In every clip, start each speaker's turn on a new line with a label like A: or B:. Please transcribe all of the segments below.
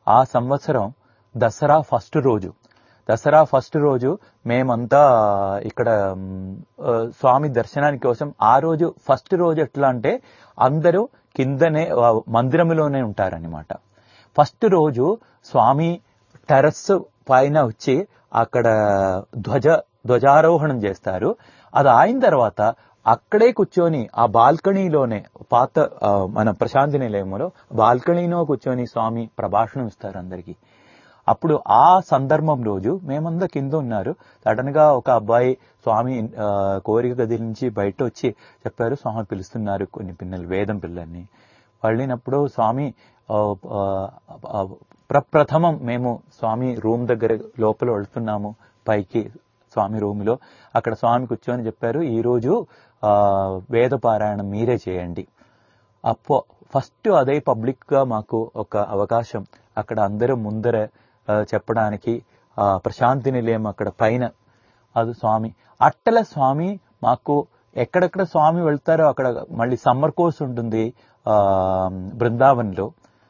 A: ఆ సంవత్సరం దసరా ఫస్ట్ రోజు దసరా ఫస్ట్ రోజు మేమంతా ఇక్కడ మ్, ఆ, స్వామి దర్శనానికి కోసం ఆ రోజు ఫస్ట్ రోజు ఎట్లా అంటే అందరూ కిందనే ఆ, మందిరములోనే ఉంటారన్నమాట ఫస్ట్ రోజు స్వామి టెరస్ పైన వచ్చి అక్కడ ధ్వజ ధ్వజారోహణం చేస్తారు అది అయిన తర్వాత అక్కడే కూర్చొని ఆ బాల్కనీలోనే పాత ఆ, మన ప్రశాంతి నిలయంలో బాల్కనీలో కూర్చొని స్వామి ప్రభాషణం ఇస్తారు అందరికీ అప్పుడు ఆ సందర్భం రోజు మేమంతా కింద ఉన్నారు సడన్ గా ఒక అబ్బాయి స్వామి ఆ, కోరిక గది నుంచి బయట వచ్చి చెప్పారు స్వామి పిలుస్తున్నారు కొన్ని పిల్లలు వేదం పిల్లల్ని వెళ్ళినప్పుడు స్వామి ఆ, ఆ, ఆ, ప్రప్రథమం మేము స్వామి రూమ్ దగ్గర లోపల వెళ్తున్నాము పైకి స్వామి రూములో అక్కడ స్వామి కూర్చొని చెప్పారు ఈ రోజు ఆ, వేద పారాయణం మీరే చేయండి అప్పో ఫస్ట్ అదే పబ్లిక్ గా మాకు ఒక అవకాశం అక్కడ అందరూ ముందర ఆ, చెప్పడానికి ఆ, ప్రశాంతి నిలయం అక్కడ పైన అది స్వామి అట్టల స్వామి మాకు ఎక్కడెక్కడ స్వామి వెళ్తారో అక్కడ మళ్ళీ సమ్మర్ కోర్స్ ఉంటుంది ఆ, బృందావన్లో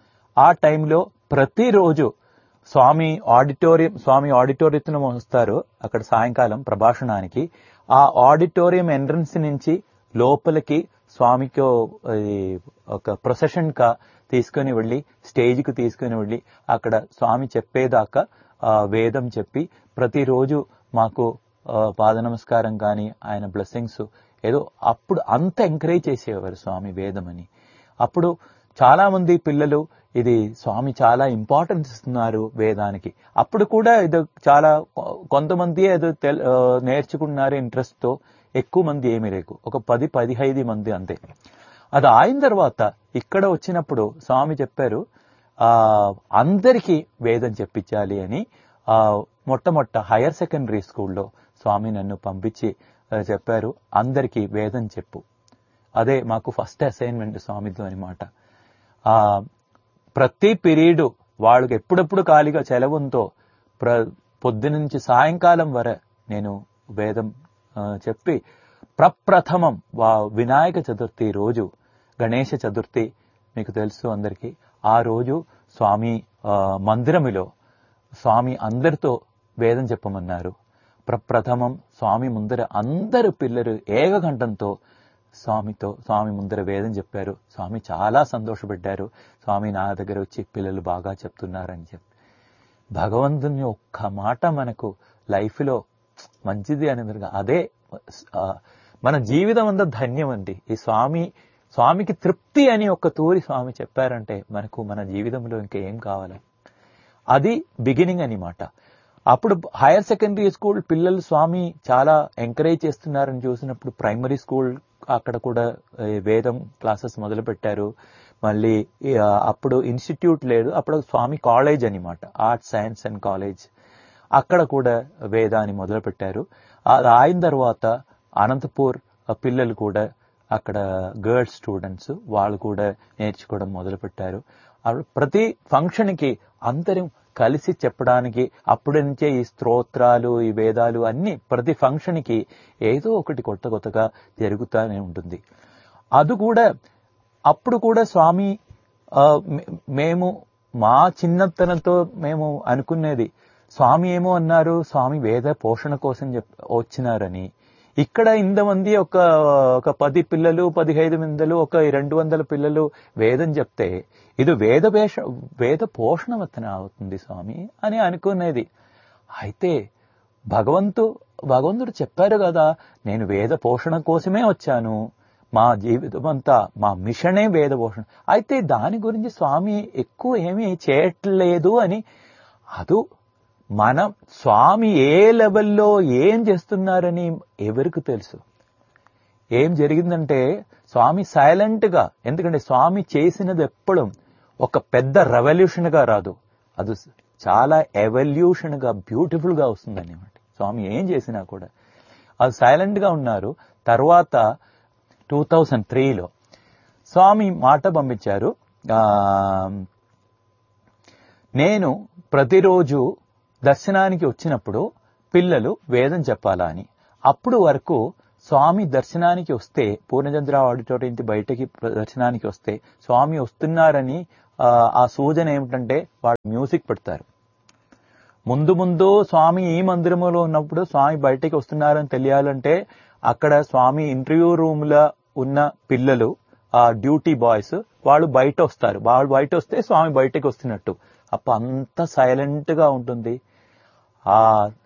A: ఆ టైంలో ప్రతిరోజు స్వామి ఆడిటోరియం స్వామి ఆడిటోరియం వస్తారు అక్కడ సాయంకాలం ప్రభాషణానికి ఆ ఆడిటోరియం ఎంట్రన్స్ నుంచి లోపలికి స్వామికి ఈ ఒక ప్రొసెషన్ కా తీసుకుని వెళ్ళి స్టేజ్ కు తీసుకుని వెళ్ళి అక్కడ స్వామి చెప్పేదాకా ఆ, వేదం చెప్పి ప్రతిరోజు మాకు ఆ, పాద నమస్కారం కానీ ఆయన బ్లెస్సింగ్స్ ఏదో అప్పుడు అంత ఎంకరేజ్ చేసేవారు స్వామి వేదం అని అప్పుడు చాలా మంది పిల్లలు ఇది స్వామి చాలా ఇంపార్టెన్స్ ఇస్తున్నారు వేదానికి అప్పుడు కూడా ఇది చాలా కొ- కొంతమంది ఏదో తెల్- ఆ, నేర్చుకున్నారు ఇంట్రెస్ట్ తో ఎక్కువ మంది ఏమీ లేకు ఒక పది పదిహైదు మంది అంతే అది అయిన తర్వాత ఇక్కడ వచ్చినప్పుడు స్వామి చెప్పారు ఆ అందరికీ వేదం చెప్పించాలి అని ఆ మొట్టమొట్ట హైయర్ సెకండరీ స్కూల్లో స్వామి నన్ను పంపించి ఆ, చెప్పారు అందరికీ వేదం చెప్పు అదే మాకు ఫస్ట్ అసైన్మెంట్ స్వామితో అనమాట ఆ ప్రతి పీరియడ్ వాళ్ళకి ఎప్పుడెప్పుడు ఖాళీగా సెలవుంతో ప్ర పొద్దునుంచి సాయంకాలం వర నేను వేదం ఆ, చెప్పి ప్రప్రథమం వా వినాయక చతుర్థి రోజు గణేష చతుర్థి మీకు తెలుసు అందరికీ ఆ రోజు స్వామి ఆ, మందిరములో స్వామి అందరితో వేదం చెప్పమన్నారు ప్రప్రథమం స్వామి ముందర అందరు పిల్లలు ఏకకంఠంతో స్వామితో స్వామి ముందర వేదం చెప్పారు స్వామి చాలా సంతోషపడ్డారు స్వామి నా దగ్గర వచ్చి పిల్లలు బాగా చెప్తున్నారని చెప్పి భగవంతుని ఒక్క మాట మనకు లైఫ్ లో మంచిది అనేది అదే ఆ, మన జీవితం అంతా ధన్యం అండి ఈ స్వామి స్వామికి తృప్తి అని ఒక తూరి స్వామి చెప్పారంటే మనకు మన జీవితంలో ఇంకా ఏం కావాలి అది బిగినింగ్ అన్నమాట అప్పుడు హైయర్ సెకండరీ స్కూల్ పిల్లలు స్వామి చాలా ఎంకరేజ్ చేస్తున్నారని చూసినప్పుడు ప్రైమరీ స్కూల్ అక్కడ కూడా ఏ, వేదం క్లాసెస్ మొదలు పెట్టారు మళ్ళీ ఈ, ఆ, అప్పుడు ఇన్స్టిట్యూట్ లేదు అప్పుడు స్వామి కాలేజ్ అన్నమాట ఆర్ట్స్ సైన్స్ అండ్ కాలేజ్ అక్కడ కూడా వేదాన్ని మొదలు పెట్టారు అది అయిన తర్వాత అనంతపూర్ ఆ పిల్లలు కూడా అక్కడ గర్ల్స్ స్టూడెంట్స్ వాళ్ళు కూడా నేర్చుకోవడం మొదలు పెట్టారు అప్పుడు ప్రతి ఫంక్షన్ కి అందరం కలిసి చెప్పడానికి అప్పటి నుంచే ఈ స్తోత్రాలు ఈ వేదాలు అన్ని ప్రతి ఫంక్షన్ కి ఏదో ఒకటి కొత్త కొత్తగా జరుగుతూనే ఉంటుంది అది కూడా అప్పుడు కూడా స్వామి ఆ, మే- మేము మా చిన్నతనంతో మేము అనుకునేది స్వామి ఏమో అన్నారు స్వామి వేద పోషణ కోసం చెప్ వచ్చినారని ఇక్కడ ఇంతమంది ఒక ఒక పది పిల్లలు పదిహైదు మందలు ఒక రెండు వందల పిల్లలు వేదం చెప్తే ఇది వేద వేష వేద పోషణ వతన అవుతుంది స్వామి అని అనుకునేది అయితే భగవంతు భగవంతుడు చెప్పారు కదా నేను వేద పోషణ కోసమే వచ్చాను మా జీవితం అంతా మా మిషనే వేద పోషణ అయితే దాని గురించి స్వామి ఎక్కువ ఏమీ చేయట్లేదు అని అదు మనం స్వామి ఏ లెవెల్లో ఏం చేస్తున్నారని ఎవరికి తెలుసు ఏం జరిగిందంటే స్వామి సైలెంట్ గా ఎందుకంటే స్వామి చేసినది ఎప్పుడు ఒక పెద్ద రెవల్యూషన్ గా రాదు అది చాలా ఎవల్యూషన్ గా బ్యూటిఫుల్ గా వస్తుంది అన్నమాట స్వామి ఏం చేసినా కూడా అది సైలెంట్ గా ఉన్నారు తర్వాత టూ థౌజండ్ త్రీలో స్వామి మాట పంపించారు ఆ, నేను ప్రతిరోజు దర్శనానికి వచ్చినప్పుడు పిల్లలు వేదం చెప్పాలా అని అప్పుడు వరకు స్వామి దర్శనానికి వస్తే పూర్ణచంద్ర ఆడిటోరియం బయటకి దర్శనానికి వస్తే స్వామి వస్తున్నారని ఆ, ఆ సూచన ఏమిటంటే వాళ్ళు మ్యూజిక్ పెడతారు ముందు ముందు స్వామి ఈ మందిరములో ఉన్నప్పుడు స్వామి బయటకి వస్తున్నారని తెలియాలంటే అక్కడ స్వామి ఇంటర్వ్యూ రూమ్ లో ఉన్న పిల్లలు ఆ డ్యూటీ బాయ్స్ వాళ్ళు బయట వస్తారు వాళ్ళు బయట వస్తే స్వామి బయటకి వస్తున్నట్టు అప్ప అంత సైలెంట్ గా ఉంటుంది ఆ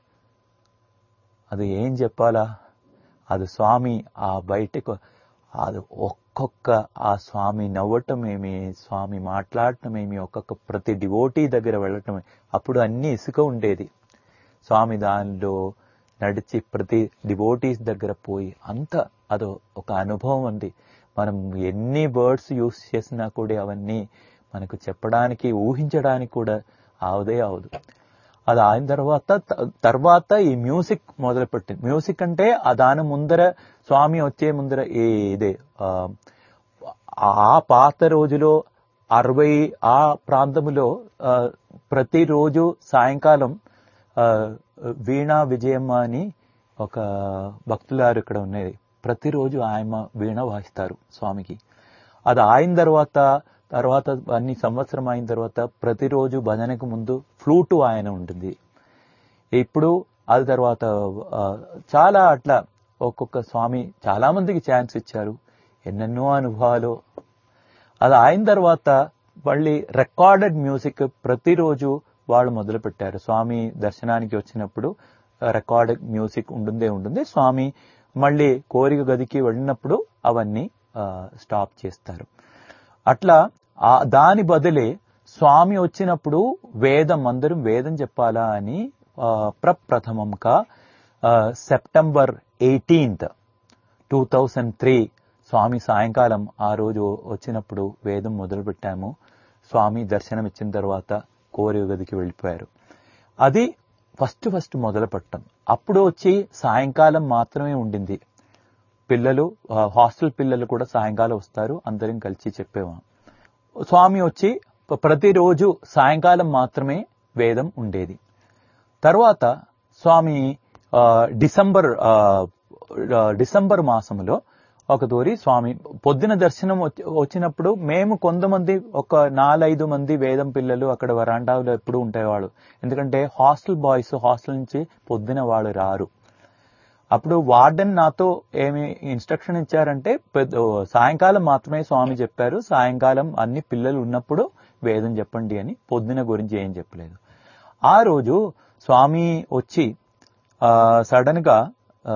A: అది ఏం చెప్పాలా అది స్వామి ఆ బయటకు అది ఒక్కొక్క ఆ స్వామి నవ్వటమేమి స్వామి మాట్లాడటమేమి ఒక్కొక్క ప్రతి డివోటీ దగ్గర వెళ్ళటమే అప్పుడు అన్ని ఇసుక ఉండేది స్వామి దానిలో నడిచి ప్రతి డివోటీస్ దగ్గర పోయి అంత అదో ఒక అనుభవం ఉంది మనం ఎన్ని వర్డ్స్ యూస్ చేసినా కూడా అవన్నీ మనకు చెప్పడానికి ఊహించడానికి కూడా అవదే అవదు అది అయిన తర్వాత త- తర్వాత ఈ మ్యూజిక్ మొదలుపెట్టింది మ్యూజిక్ అంటే ఆ దాని ముందర స్వామి వచ్చే ముందర ఈ ఇదే ఆ, ఆ పాత రోజులో అరవై ఆ ప్రాంతములో ఆ, ప్రతిరోజు సాయంకాలం ఆ, వీణా విజయమ్మ అని ఒక భక్తులారు ఇక్కడ ఉన్నది ప్రతిరోజు ఆయమ్మ వీణ వాయిస్తారు స్వామికి అది అయిన తర్వాత తర్వాత అన్ని సంవత్సరం అయిన తర్వాత ప్రతిరోజు భజనకు ముందు ఫ్లూటు ఆయన ఉంటుంది ఇప్పుడు అది తర్వాత ఆ, చాలా అట్లా ఒక్కొక్క స్వామి చాలా మందికి ఛాన్స్ ఇచ్చారు ఎన్నెన్నో అనుభవాలు అది అయిన తర్వాత మళ్ళీ రికార్డెడ్ మ్యూజిక్ ప్రతిరోజు వాళ్ళు మొదలు పెట్టారు స్వామి దర్శనానికి వచ్చినప్పుడు రికార్డెడ్ మ్యూజిక్ ఉంటుందే ఉంటుంది స్వామి మళ్ళీ కోరిక గదికి వెళ్ళినప్పుడు అవన్నీ స్టాప్ చేస్తారు అట్లా ఆ దాని బదులే స్వామి వచ్చినప్పుడు వేదం అందరం వేదం చెప్పాలా అని ఆ, ప్రప్రథమంగా ఆ, September eighteenth two thousand three స్వామి సాయంకాలం ఆ రోజు వచ్చినప్పుడు వేదం మొదలు పెట్టాము స్వామి దర్శనం ఇచ్చిన తర్వాత కోరి గదికి వెళ్ళిపోయారు అది ఫస్ట్ ఫస్ట్ మొదలు పెట్టడం అప్పుడు వచ్చి సాయంకాలం మాత్రమే ఉండింది పిల్లలు ఆ, హాస్టల్ పిల్లలు కూడా సాయంకాలం వస్తారు అందరం కలిసి చెప్పేవాం స్వామి వచ్చి ప- ప్రతిరోజు సాయంకాలం మాత్రమే వేదం ఉండేది తర్వాత స్వామి ఆ, డిసెంబర్ ఆ, ఆ, డిసెంబర్ మాసంలో ఒక తోరి స్వామి పొద్దున దర్శనం వచ్చి- వచ్చినప్పుడు మేము కొంతమంది ఒక నాలుగైదు మంది వేదం పిల్లలు అక్కడ వరాండాలో ఎప్పుడు ఉండేవాళ్ళు ఎందుకంటే హాస్టల్ బాయ్స్ హాస్టల్ నుంచి పొద్దున వాళ్ళు రారు అప్పుడు వార్డెన్ నాతో ఏమి ఇన్స్ట్రక్షన్ ఇచ్చారంటే పెద్ద- సాయంకాలం మాత్రమే స్వామి చెప్పారు సాయంకాలం అన్ని పిల్లలు ఉన్నప్పుడు వేదం చెప్పండి అని పొద్దున గురించి ఏం చెప్పలేదు ఆ రోజు స్వామి వచ్చి సడన్ గా ఆ,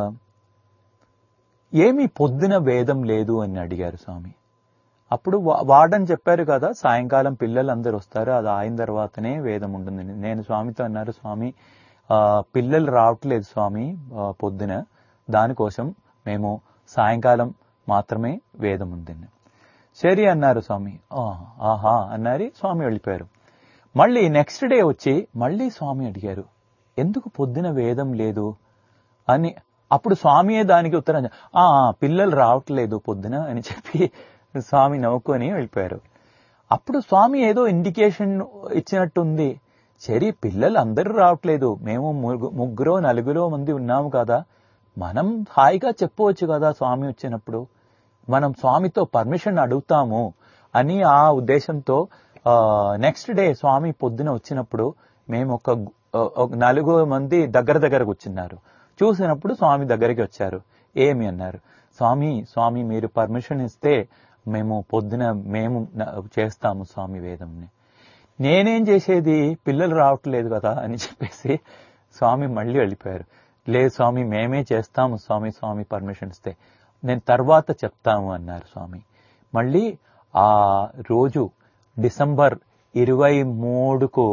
A: ఏమి పొద్దున వేదం లేదు అని అడిగారు స్వామి అప్పుడు వా- వార్డెన్ చెప్పారు కదా సాయంకాలం పిల్లలు అందరు వస్తారు అది అయిన తర్వాతనే వేదం ఉంటుందని నేను స్వామితో అన్నారు స్వామి ఆ, పిల్లలు రావట్లేదు స్వామి ఆ, పొద్దున దానికోసం మేము సాయంకాలం మాత్రమే వేదం ఉందని సరే అన్నారు స్వామి "ఆ, ఆహా అన్నారు స్వామి వెళ్ళిపోయారు మళ్ళీ నెక్స్ట్ డే వచ్చి మళ్ళీ స్వామి అడిగారు ఎందుకు పొద్దున వేదం లేదు అని అప్పుడు స్వామియే దానికి ఉత్తరం చె- ఆ ఆ, పిల్లలు రావట్లేదు పొద్దున అని చెప్పి స్వామి నవ్వుకొని వెళ్ళిపోయారు అప్పుడు స్వామి ఏదో ఇండికేషన్ ఇచ్చినట్టుంది సరే పిల్లలు అందరూ రావట్లేదు మేము ముగ్గు- ముగ్గురో నలుగురో మంది ఉన్నాము కదా మనం హాయిగా చెప్పవచ్చు కదా స్వామి వచ్చినప్పుడు మనం స్వామితో పర్మిషన్ అడుగుతాము అని ఆ ఉద్దేశంతో నెక్స్ట్ డే స్వామి పొద్దున వచ్చినప్పుడు మేము ఒక గు- ఒక నలుగురు మంది దగ్గర దగ్గర కూర్చున్నారు చూసినప్పుడు స్వామి దగ్గరికి వచ్చారు ఏమి అన్నారు స్వామి స్వామి మీరు పర్మిషన్ ఇస్తే మేము పొద్దున మేము న- చేస్తాము స్వామి వేదంని నేనేం చేసేది పిల్లలు రావట్లేదు కదా అని చెప్పేసి స్వామి మళ్ళీ వెళ్ళిపోయారు లేదు స్వామి మేమే చేస్తాము స్వామి స్వామి పర్మిషన్ ఇస్తే నేను తర్వాత చెప్తాము అన్నారు స్వామి మళ్ళీ ఆ రోజు డిసెంబర్ ఇరవై మూడుకు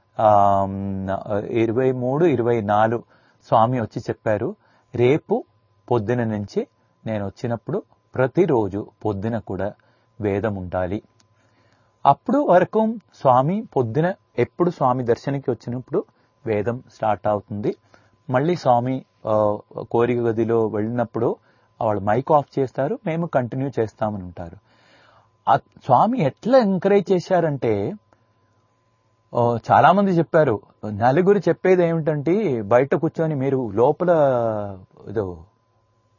A: ఇరవై మూడు ఇరవై నాలుగు స్వామి వచ్చి చెప్పారు రేపు పొద్దున నుంచి నేను వచ్చినప్పుడు ప్రతిరోజు పొద్దున కూడా వేదం ఉండాలి అప్పుడు వరకు స్వామి పొద్దున ఎప్పుడు స్వామి దర్శనకి వచ్చినప్పుడు వేదం స్టార్ట్ అవుతుంది మళ్ళీ స్వామి ఆ, కోరిక గదిలో వెళ్ళినప్పుడు వాళ్ళు మైక్ ఆఫ్ చేస్తారు మేము కంటిన్యూ చేస్తామని ఉంటారు ఆ స్వామి ఎట్లా ఎంకరేజ్ చేశారంటే ఓ, చాలా మంది చెప్పారు నలుగురు చెప్పేది ఏమిటంటే బయట కూర్చొని మీరు లోపల ఏదో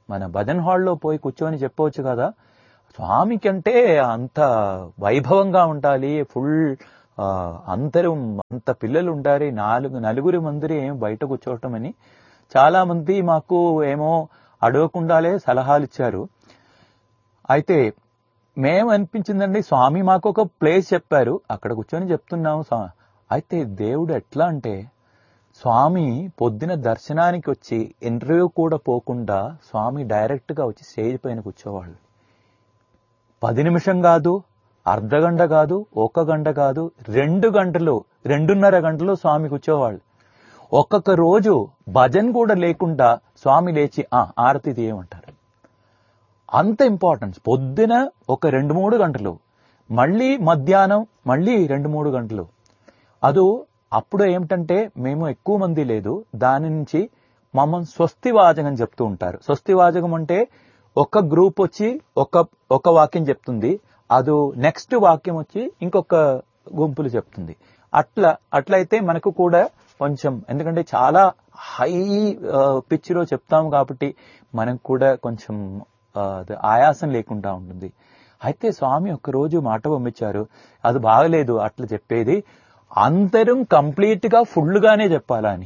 A: మన భజన్ హాల్లో పోయి కూర్చొని చెప్పవచ్చు కదా స్వామికి అంటే అంత వైభవంగా ఉండాలి ఫుల్ ఆ, అందరూ అంత పిల్లలు ఉండాలి నాలుగు నలుగురు మందిరి ఏం బయట కూర్చోవటం అని చాలా మంది మాకు ఏమో అడగకుండాలే సలహాలు ఇచ్చారు అయితే మేము అనిపించిందండి స్వామి మాకు ఒక ప్లేస్ చెప్పారు అక్కడ కూర్చొని చెప్తున్నాము స్వా- అయితే దేవుడు ఎట్లా అంటే స్వామి పొద్దున దర్శనానికి వచ్చి ఇంటర్వ్యూ కూడా పోకుండా స్వామి డైరెక్ట్ గా వచ్చి స్టేజ్ పైన కూర్చోవాళ్ళు పది నిమిషం కాదు అర్ధ గంట కాదు ఒక గంట కాదు రెండు గంటలు రెండున్నర గంటలు స్వామి కూర్చోవాళ్ళు ఒక్కొక్క రోజు భజన్ కూడా లేకుండా స్వామి లేచి ఆ ఆరతి తీయమంటారు అంత ఇంపార్టెన్స్ పొద్దున ఒక రెండు మూడు గంటలు మళ్ళీ మధ్యాహ్నం మళ్ళీ రెండు మూడు గంటలు అదు అప్పుడు ఏమిటంటే మేము ఎక్కువ మంది లేదు దాని నుంచి మమ్మల్ని స్వస్తి వాచకం చెప్తూ ఉంటారు స్వస్తి వాచకం అంటే ఒక గ్రూప్ వచ్చి ఒక ఒక వాక్యం చెప్తుంది అది నెక్స్ట్ వాక్యం వచ్చి ఇంకొక గుంపులు చెప్తుంది అట్లా అట్లయితే మనకు కూడా కొంచెం ఎందుకంటే చాలా హై పిచ్ లో చెప్తాం కాబట్టి మనకు కూడా కొంచెం ఆ, అది ఆయాసం లేకుండా ఉంటుంది అయితే స్వామి ఒక రోజు మాట పంపించారు అది బాగలేదు అట్లా చెప్పేది అందరం కంప్లీట్ గా ఫుల్ గానే చెప్పాలా అని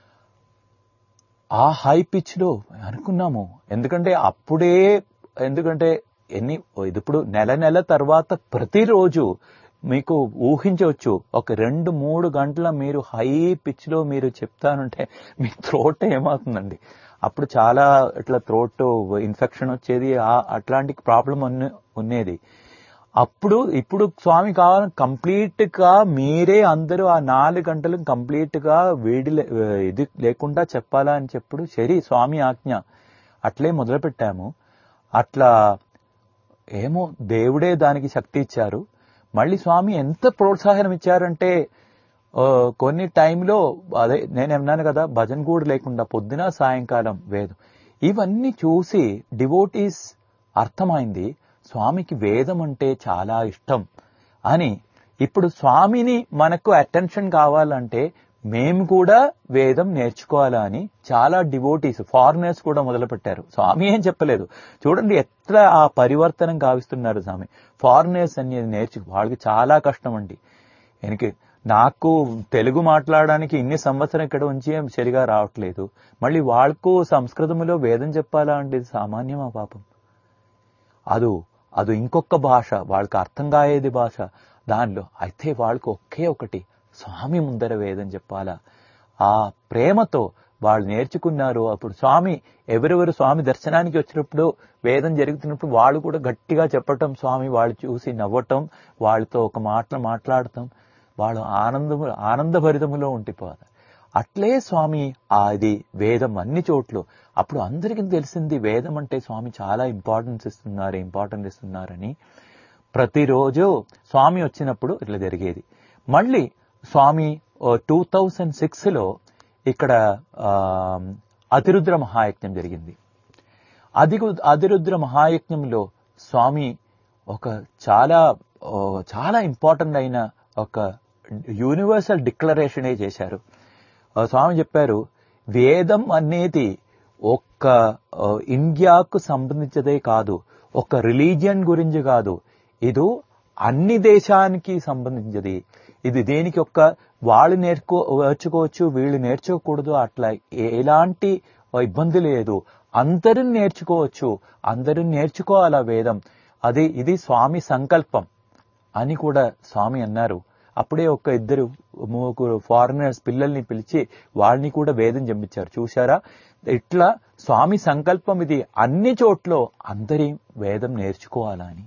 A: ఆ హై పిచ్ లో అనుకున్నాము ఎందుకంటే అప్పుడే ఎందుకంటే ఎన్ని ఇది ఇప్పుడు నెల నెల తర్వాత ప్రతిరోజు మీకు ఊహించవచ్చు ఒక రెండు మూడు గంటల మీరు హై పిచ్ లో మీరు చెప్తానంటే మీ థ్రోట్ ఏమవుతుందండి అప్పుడు చాలా ఇట్లా థ్రోట్ ఇన్ఫెక్షన్ వచ్చేది ఆ- అట్లాంటి ప్రాబ్లం ఉన్నది అప్పుడు ఇప్పుడు స్వామి కావాలని కంప్లీట్ గా మీరే అందరూ ఆ నాలుగు గంటలు కంప్లీట్ గా వేడి లే- ఇది లేకుండా చెప్పాలా అని చెప్పుడు సరే స్వామి ఆజ్ఞ అట్లే మొదలు పెట్టాము అట్లా ఏమో దేవుడే దానికి శక్తి ఇచ్చారు మళ్ళీ స్వామి ఎంత ప్రోత్సాహం ఇచ్చారంటే ఆ, కొన్ని టైంలో అదే నేను అన్నాను కదా భజన్ కూడా లేకుండా పొద్దున సాయంకాలం వేదం ఇవన్నీ చూసి డివోటీస్ అర్థమైంది స్వామికి వేదం అంటే చాలా ఇష్టం అని ఇప్పుడు స్వామిని మనకు అటెన్షన్ కావాలంటే మేము కూడా వేదం నేర్చుకోవాలా అని చాలా డివోటీస్ ఫారినర్స్ కూడా మొదలుపెట్టారు స్వామి ఏం చెప్పలేదు చూడండి ఎట్లా ఆ పరివర్తనం గావిస్తున్నారు స్వామి ఫారినర్స్ అనేది నేర్చు వాళ్ళకి చాలా కష్టం అండి ఎనికి నాకు తెలుగు మాట్లాడడానికి ఇన్ని సంవత్సరం ఇక్కడ ఉంచి ఏం సరిగా రావట్లేదు మళ్ళీ వాళ్ళకు సంస్కృతంలో వేదం చెప్పాలా అంటే ఇది సామాన్యమా పాపం అదు అది ఇంకొక భాష వాళ్ళకి అర్థం కాయేది భాష దానిలో అయితే వాళ్ళకి ఒకే ఒకటి స్వామి ముందర వేదం చెప్పాలా ఆ ప్రేమతో వాళ్ళు నేర్చుకున్నారు అప్పుడు స్వామి ఎవరెవరు స్వామి దర్శనానికి వచ్చినప్పుడు వేదం జరుగుతున్నప్పుడు వాళ్ళు కూడా గట్టిగా చెప్పటం స్వామి వాళ్ళు చూసి నవ్వటం వాళ్ళతో ఒక మాటలు మాట్లాడటం వాళ్ళు ఆనందము ఆనందభరితములో ఉండిపోతారు అట్లే స్వామి ఆ ఇది వేదం అన్ని చోట్ల అప్పుడు అందరికీ తెలిసింది వేదం అంటే స్వామి చాలా ఇంపార్టెన్స్ ఇస్తున్నారు ఇంపార్టెన్స్ ఇస్తున్నారని ప్రతిరోజు స్వామి వచ్చినప్పుడు ఇట్లా జరిగేది మళ్ళీ స్వామి టూ థౌజండ్ సిక్స్ లో ఇక్కడ ఆ, అతిరుద్ర మహాయజ్ఞం జరిగింది అదిగు అతిరుద్ర మహాయజ్ఞంలో స్వామి ఒక చాలా ఓ, చాలా ఇంపార్టెంట్ అయిన ఒక యూనివర్సల్ డిక్లరేషనే చేశారు ఆ స్వామి చెప్పారు వేదం అనేది ఒక్క ఆ, ఇండియాకు సంబంధించదే కాదు ఒక రిలీజియన్ గురించి కాదు ఇది అన్ని దేశానికి సంబంధించింది ఇది దేనికి ఒక్క వాళ్ళు నేర్చుకో నేర్చుకోవచ్చు వీళ్ళు నేర్చుకోకూడదు అట్లా ఎలాంటి ఇబ్బంది లేదు అందరూ నేర్చుకోవచ్చు అందరూ నేర్చుకోవాలా వేదం అది ఇది స్వామి సంకల్పం అని కూడా స్వామి అన్నారు అప్పుడే ఒక ఇద్దరు ముగ్గురు ఫారినర్స్ పిల్లల్ని పిలిచి వాళ్ళని కూడా వేదం చెప్పించారు చూశారా ఇట్లా స్వామి సంకల్పం ఇది అన్ని చోట్ల అందరి వేదం నేర్చుకోవాలా అని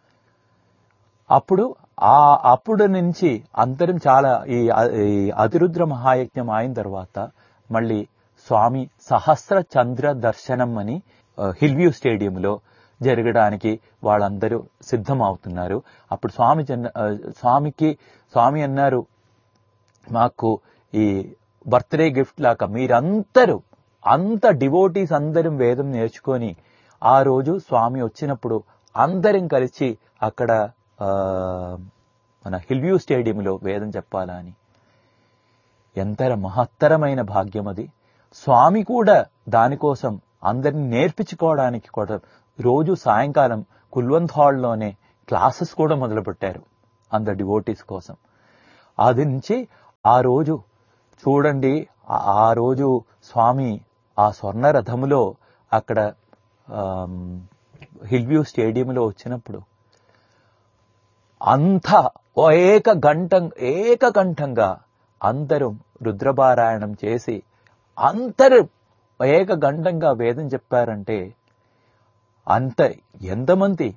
A: అప్పుడు ఆ అప్పుడు నుంచి అందరం చాలా ఈ ఈ అతిరుద్ర మహాయజ్ఞం అయిన తర్వాత మళ్ళీ స్వామి సహస్ర చంద్ర దర్శనం అని ఆ, హిల్వ్యూ స్టేడియంలో జరగడానికి వాళ్ళందరూ సిద్ధం అవుతున్నారు అప్పుడు స్వామి జన- ఆ, స్వామికి స్వామి అన్నారు మాకు ఈ బర్త్డే గిఫ్ట్ లాగా మీరందరూ అంత డివోటీస్ అందరం వేదం నేర్చుకొని ఆ రోజు స్వామి వచ్చినప్పుడు అందరం కలిసి అక్కడ ఆ, మన హిల్వ్యూ స్టేడియంలో వేదం చెప్పాలా అని ఎంత మహత్తరమైన భాగ్యం అది స్వామి కూడా దానికోసం అందరిని నేర్పించుకోవడానికి కూడా రోజు సాయంకాలం కుల్వంత్ హాల్లోనే క్లాసెస్ కూడా మొదలుపెట్టారు అందరు డివోటీస్ కోసం అది నుంచి ఆ రోజు చూడండి ఆ- ఆ రోజు స్వామి ఆ స్వర్ణ రథములో అక్కడ ఆమ్, హిల్ వ్యూ స్టేడియంలో వచ్చినప్పుడు అంతా ఓ ఏక గంటం ఏకకంఠంగా అందరూ రుద్రపారాయణం చేసి అందరూ ఏక గంటంగా వేదం చెప్పారంటే అంత ఎంతమంది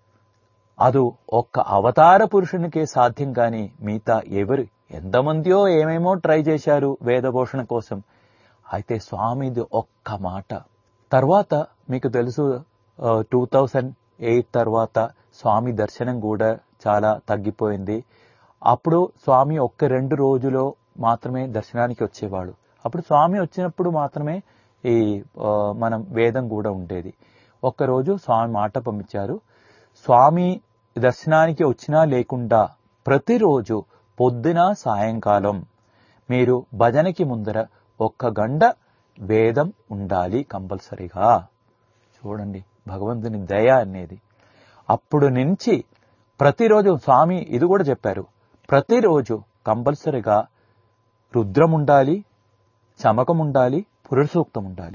A: అది ఒక్క అవతార పురుషునికే సాధ్యం కాని మిగతా ఎవరు ఎంతమందియో ఏమేమో ట్రై చేశారు వేదభూషణ కోసం అయితే స్వామిది ఒక్క మాట తర్వాత మీకు తెలుసు టూ థౌజండ్ ఎయిట్ తర్వాత స్వామి దర్శనం కూడా చాలా తగ్గిపోయింది అప్పుడు స్వామి ఒక్క రెండు రోజులో మాత్రమే దర్శనానికి వచ్చేవాడు అప్పుడు స్వామి వచ్చినప్పుడు మాత్రమే ఈ ఆ, మనం వేదం కూడా ఉండేది ఒక్కరోజు స్వామి మాట పంపించారు స్వామి దర్శనానికి వచ్చినా లేకుండా ప్రతిరోజు పొద్దున సాయంకాలం మీరు భజనకి ముందర ఒక్క గంట వేదం ఉండాలి కంపల్సరీగా చూడండి భగవంతుని దయ అనేది అప్పుడు నుంచి ప్రతిరోజు స్వామి ఇది కూడా చెప్పారు ప్రతిరోజు కంపల్సరీగా రుద్రం ఉండాలి చమకం ఉండాలి పురుష సూక్తం ఉండాలి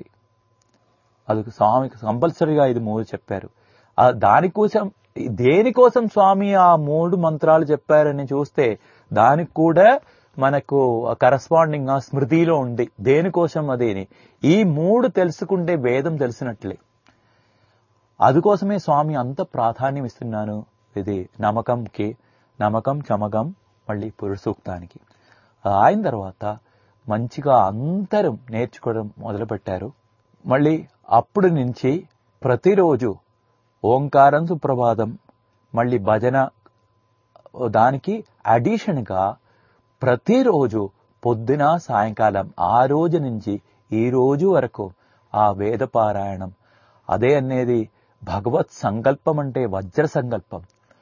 A: అది స్వామి కంపల్సరీగా ఇది మూడు చెప్పారు ఆ దానికోసం దేనికోసం స్వామి ఆ మూడు మంత్రాలు చెప్పారని చూస్తే దానికి కూడా మనకు కరస్పాండింగ్ ఆ స్మృతిలో ఉంది దేనికోసం అదేని ఈ మూడు తెలుసుకుంటే వేదం తెలిసినట్లే అందుకోసమే స్వామి అంత ప్రాధాన్యం ఇస్తున్నాను ఇది నమ్మకంకి నమ్మకం చమకం మళ్ళీ పురుష సూక్తానికి ఆయన తర్వాత మంచిగా అందరం నేర్చుకోవడం మొదలుపెట్టారు మళ్ళీ అప్పుడు నుంచి ప్రతిరోజు ఓంకారం సుప్రభాతం మళ్ళీ భజన దానికి అడిషన్ గా ప్రతిరోజు పొద్దున సాయంకాలం ఆ రోజు నుంచి ఈ రోజు వరకు ఆ వేద పారాయణం అదే అనేది భగవత్ సంకల్పం అంటే వజ్ర సంకల్పం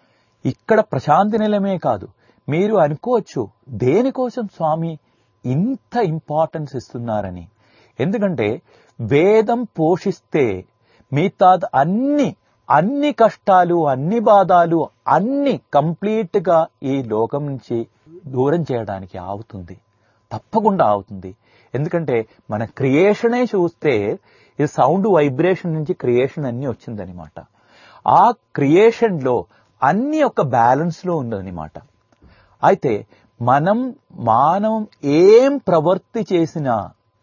A: ఇక్కడ ప్రశాంతి నిలయమే కాదు మీరు అనుకోవచ్చు దేనికోసం స్వామి ఇంత ఇంపార్టెన్స్ ఇస్తున్నారని ఎందుకంటే వేదం పోషిస్తే మిగతా అన్ని అన్ని కష్టాలు అన్ని బాధాలు అన్ని కంప్లీట్ గా ఈ లోకం నుంచి దూరం చేయడానికి ఆవుతుంది తప్పకుండా అవుతుంది ఎందుకంటే మన క్రియేషనే చూస్తే ఈ సౌండ్ వైబ్రేషన్ నుంచి క్రియేషన్ అన్ని వచ్చిందనమాట ఆ క్రియేషన్ లో అన్ని ఒక బ్యాలెన్స్ లో ఉందన్నమాట అయితే మనం మానవం ఏం ప్రవర్తి చేసినా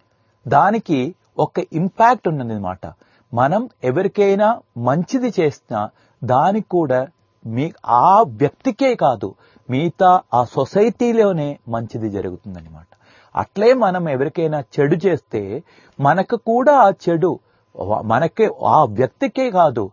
A: దానికి ఒక ఇంపాక్ట్ ఉన్నదన్నమాట మనం ఎవరికైనా మంచిది చేసినా దానికి కూడా మీ ఆ వ్యక్తికే కాదు మిగతా ఆ సొసైటీలోనే మంచిది జరుగుతుందన్నమాట అట్లే మనం ఎవరికైనా చెడు చేస్తే మనకు కూడా ఆ చెడు మనకే ఆ వ్యక్తికే కాదు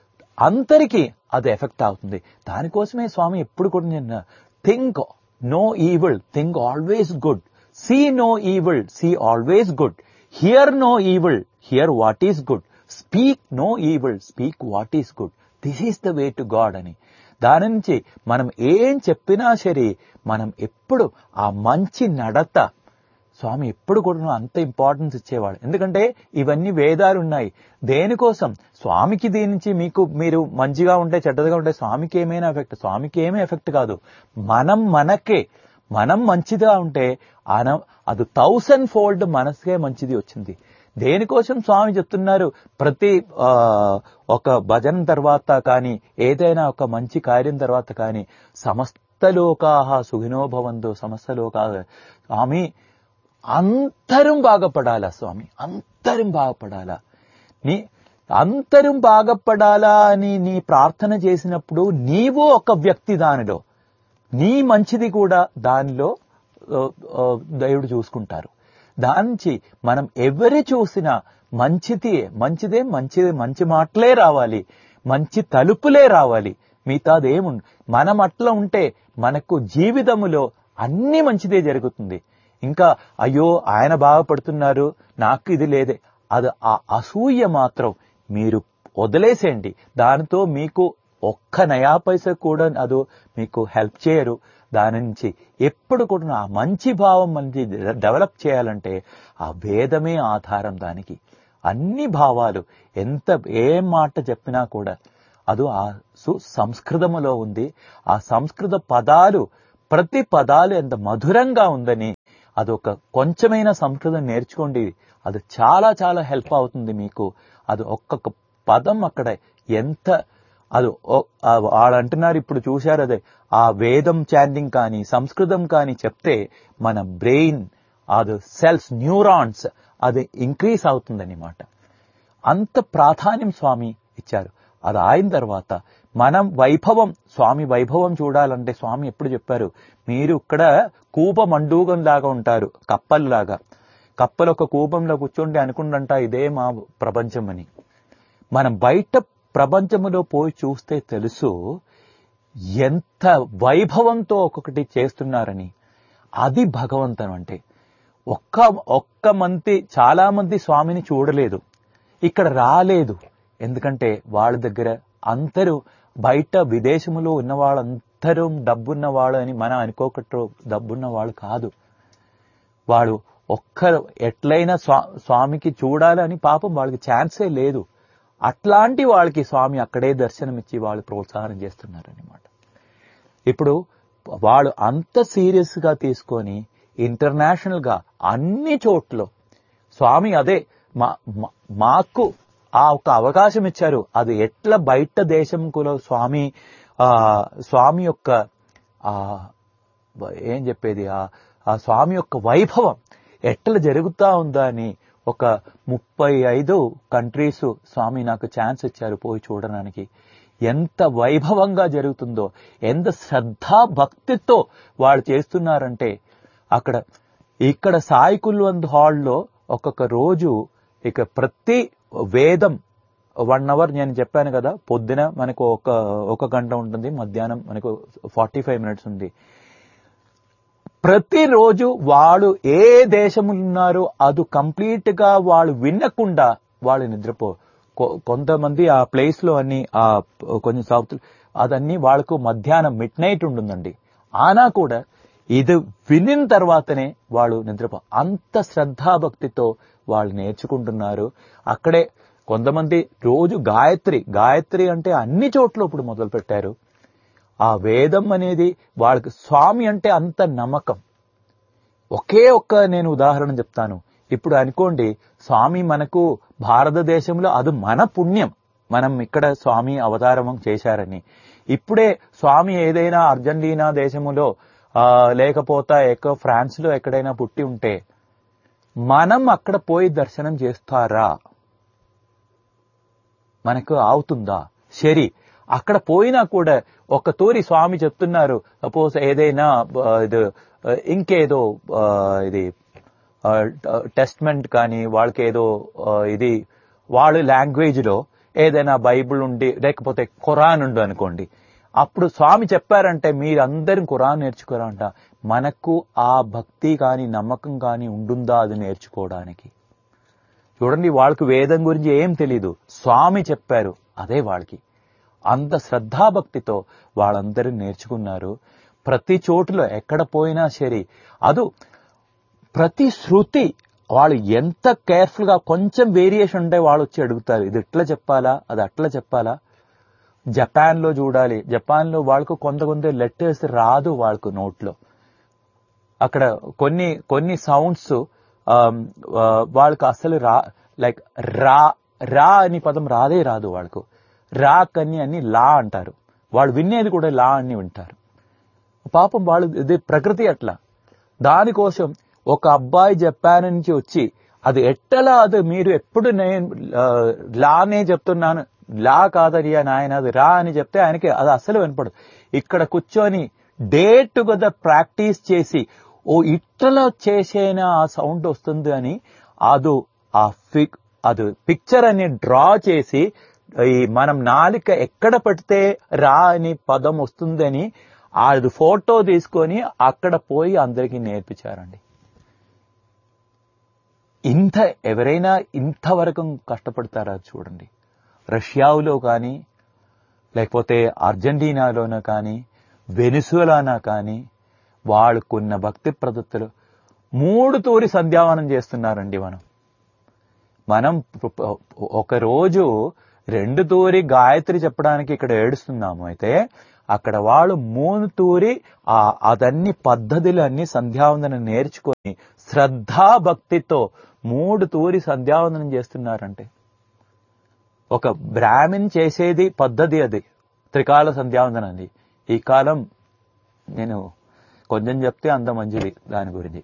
A: అందరికీ అది ఎఫెక్ట్ అవుతుంది దానికోసమే స్వామి ఎప్పుడు కూడా నేను think no evil think always good see no evil see always good hear no evil hear what is good speak no evil speak what is good this is the way to God అని దాని నుంచి మనం ఏం చెప్పినా సరే మనం ఎప్పుడు ఆ మంచి నడత స్వామి ఎప్పుడు కూడా అంత ఇంపార్టెన్స్ ఇచ్చేవాడు ఎందుకంటే ఇవన్నీ వేదాలు ఉన్నాయి దేనికోసం స్వామికి దీని నుంచి మీకు మీరు మంచిగా ఉంటే చెడ్డగా ఉంటే స్వామికి ఏమైనా ఎఫెక్ట్ స్వామికి ఏమీ ఎఫెక్ట్ కాదు మనం మనకే మనం మంచిగా ఉంటే అన అది థౌసండ్ ఫోల్డ్ మనసుకే మంచిది వచ్చింది దేనికోసం స్వామి చెప్తున్నారు ప్రతి ఆ, ఒక భజన తర్వాత కానీ ఏదైనా ఒక మంచి కార్యం తర్వాత కానీ సమస్త లోకాహ సుఖినో భవంతు సమస్త లోకా స్వామి అంతరం బాగుపడాలా స్వామి అంతరం బాగుపడాలా నీ అంతరం బాగుపడాలా అని నీ ప్రార్థన చేసినప్పుడు నీవు ఒక వ్యక్తి దానిలో నీ మంచిది కూడా దానిలో ఆ, ఆ, దేవుడు చూసుకుంటారు దాని నుంచి మనం ఎవరి చూసినా మంచిది మంచిదే మంచిదే మంచి మాటలే రావాలి మంచి తలుపులే రావాలి మిగతాది ఏముండు మనం అట్లా ఉంటే మనకు జీవితములో అన్ని మంచిదే జరుగుతుంది ఇంకా అయ్యో ఆయన బాగుపడుతున్నారు నాకు ఇది లేదే అది ఆ అసూయ మాత్రం మీరు వదిలేసేయండి దానితో మీకు ఒక్క నయా పైసా కూడా అది మీకు హెల్ప్ చేయరు దాని నుంచి ఎప్పుడు కూడా ఆ మంచి భావం మంచి డెవలప్ చేయాలంటే ఆ వేదమే ఆధారం దానికి అన్ని భావాలు ఎంత ఏం మాట చెప్పినా కూడా అది ఆ సు సంస్కృతములో ఉంది ఆ సంస్కృత పదాలు ప్రతి పదాలు ఎంత మధురంగా ఉందని అదొక కొంచెమైన సంస్కృతం నేర్చుకోండి అది చాలా చాలా హెల్ప్ అవుతుంది మీకు అది ఒక్కొక్క పదం అక్కడ ఎంత అది ఓ- ఆ వాళ్ళు అంటున్నారు ఇప్పుడు చూశారు అదే ఆ వేదం చాంటింగ్ కానీ సంస్కృతం కానీ చెప్తే మన బ్రెయిన్ అది సెల్స్ న్యూరాన్స్ అది ఇంక్రీజ్ అవుతుందన్నమాట అంత ప్రాధాన్యం స్వామి ఇచ్చారు అది అయిన తర్వాత మనం వైభవం స్వామి వైభవం చూడాలంటే స్వామి ఎప్పుడు చెప్పారు మీరు ఇక్కడ కూప మండూగం లాగా ఉంటారు కప్పల్లాగా కప్పలు ఒక కూపంలో కూర్చుంటే అనుకుంటుంట ఇదే మా ప్రపంచం అని మనం బయట ప్రపంచములో పోయి చూస్తే తెలుసు ఎంత వైభవంతో ఒక్కొక్కటి చేస్తున్నారని అది భగవంతం అంటే ఒక్క ఒక్క మంది చాలా మంది స్వామిని చూడలేదు ఇక్కడ రాలేదు ఎందుకంటే వాళ్ళ దగ్గర అందరూ బయట విదేశములో ఉన్న వాళ్ళందరూ డబ్బున్న వాళ్ళు అని మనం అనుకోకట్టు డబ్బున్న వాళ్ళు కాదు వాడు ఒక్కరు ఎట్లయినా స్వా స్వామికి చూడాలని పాపం వాళ్ళకి ఛాన్సే లేదు అట్లాంటి వాళ్ళకి స్వామి అక్కడే దర్శనమిచ్చి వాళ్ళు ప్రోత్సాహం చేస్తున్నారన్నమాట ఇప్పుడు వాళ్ళు అంత సీరియస్ గా తీసుకొని ఇంటర్నేషనల్ గా అన్ని చోట్ల స్వామి అదే మా మా- మాకు ఆ ఒక అవకాశం ఇచ్చారు అది ఎట్లా బయట దేశంకులో స్వామి ఆ స్వామి యొక్క ఆ ఏం చెప్పేది ఆ ఆ స్వామి యొక్క వైభవం ఎట్లా జరుగుతా ఉందా అని ఒక ముప్పై ఐదు కంట్రీస్ స్వామి నాకు ఛాన్స్ ఇచ్చారు పోయి చూడడానికి ఎంత వైభవంగా జరుగుతుందో ఎంత శ్రద్ధా భక్తితో వాళ్ళు చేస్తున్నారంటే అక్కడ ఇక్కడ సాయి కుల్వంత్ హాల్లో ఒక్కొక్క రోజు ఇక ప్రతి వేదం వన్ అవర్ నేను చెప్పాను కదా పొద్దున మనకు ఒక ఒక గంట ఉంటుంది మధ్యాహ్నం మనకు ఫార్టీ ఫైవ్ మినిట్స్ ఉంది ప్రతిరోజు వాళ్ళు ఏ దేశంలో ఉన్నారో అది కంప్లీట్ గా వాళ్ళు వినకుండా వాళ్ళు నిద్రపో కొ- కొంతమంది ఆ ప్లేస్ లో అన్ని ఆ కొంచెం సౌత్ అదన్నీ వాళ్ళకు మధ్యాహ్నం మిడ్ నైట్ ఉంటుందండి ఆనా కూడా ఇది వినిన తర్వాతనే వాళ్ళు నిద్రపో అంత శ్రద్ధాభక్తితో వాళ్ళు నేర్చుకుంటున్నారు అక్కడే కొంతమంది రోజు గాయత్రి గాయత్రి అంటే అన్ని చోట్ల ఇప్పుడు మొదలు పెట్టారు ఆ వేదం అనేది వాళ్ళకి స్వామి అంటే అంత నమ్మకం ఒకే ఒక్క నేను ఉదాహరణ చెప్తాను ఇప్పుడు అనుకోండి స్వామి మనకు భారతదేశంలో అది మన పుణ్యం మనం ఇక్కడ స్వామి అవతారం చేశారని ఇప్పుడే స్వామి ఏదైనా అర్జెంటీనా దేశములో ఆ, లేకపోతే ఎక్క ఫ్రాన్స్ లో ఎక్కడైనా పుట్టి ఉంటే మనం అక్కడ పోయి దర్శనం చేస్తారా మనకు అవుతుందా సరి అక్కడ పోయినా కూడా ఒక తూరి స్వామి చెప్తున్నారు సపోజ్ ఏదైనా ఆ, ఇది ఆ, ఇంకేదో ఆ, ఇది టెస్ట్మెంట్ కానీ వాళ్ళకి ఏదో ఆ, ఇది వాళ్ళ లాంగ్వేజ్ లో ఏదైనా బైబిల్ ఉండి లేకపోతే ఖురాన్ ఉండు అనుకోండి అప్పుడు స్వామి చెప్పారంటే మీరందరూ ఖురాన్ నేర్చుకోరంట మనకు ఆ భక్తి కానీ నమ్మకం కానీ ఉండుందా అది నేర్చుకోవడానికి చూడండి వాళ్ళకి వేదం గురించి ఏం తెలీదు స్వామి చెప్పారు అదే వాళ్ళకి అంత శ్రద్ధాభక్తితో వాళ్ళందరూ నేర్చుకున్నారు ప్రతి చోటులో ఎక్కడ పోయినా సరే అదు ప్రతి శృతి వాళ్ళు ఎంత కేర్ఫుల్ గా కొంచెం వేరియేషన్ ఉంటే వాళ్ళు వచ్చి అడుగుతారు ఇది ఇట్లా చెప్పాలా అది అట్లా చెప్పాలా జపాన్ లో చూడాలి జపాన్ లో వాళ్ళకు కొంత కొంత లెటర్స్ రాదు వాళ్ళకు నోట్లో అక్కడ కొన్ని కొన్ని సౌండ్స్ వాళ్ళకి అసలు రా లైక్ రా రా అని పదం రాదే రాదు వాళ్ళకు రా కని అని లా అంటారు వాళ్ళు వినేది కూడా లా అని వింటారు పాపం వాళ్ళు ఇది ప్రకృతి అట్లా దానికోసం ఒక అబ్బాయి జపాన్ నుంచి వచ్చి అది ఎట్టలా అది మీరు ఎప్పుడు నేను ఆ, లానే చెప్తున్నాను లా కాదరియా నాయన అది రా అని చెప్తే ఆయనకి అది అసలు వినపడదు ఇక్కడ కూర్చొని డే టుగెదర్ ప్రాక్టీస్ చేసి ఓ ఇట్లా చేసేనా ఆ సౌండ్ వస్తుంది అని అది ఆ ఫిక్ అది పిక్చర్ అని డ్రా చేసి ఈ మనం నాలిక ఎక్కడ పెడితే రా అని పదం వస్తుందని అది ఫోటో తీసుకొని అక్కడ పోయి అందరికీ నేర్పించారండి ఇంత ఎవరైనా ఇంతవరకు కష్టపడతారా చూడండి రష్యాలో కానీ లేకపోతే అర్జెంటీనాలోనా కానీ వెనిసులానా కానీ వాళ్ళకున్న భక్తి ప్రదత్తులు మూడు తూరి సంధ్యావనం చేస్తున్నారండి మనం మనం ఒక రోజు రెండు తూరి గాయత్రి చెప్పడానికి ఇక్కడ ఏడుస్తున్నాము అయితే అక్కడ వాళ్ళు మూడు తూరి ఆ అదన్ని పద్ధతులు అన్ని సంధ్యావందనం నేర్చుకొని శ్రద్ధా భక్తితో మూడు తూరి సంధ్యావందనం చేస్తున్నారంటే ఒక బ్రాహ్మిన్ చేసేది పద్ధతి అది త్రికాల సంధ్యావందనం అది ఈ కాలం నేను కొంచెం చెప్తే అంత మంచిది దాని గురించి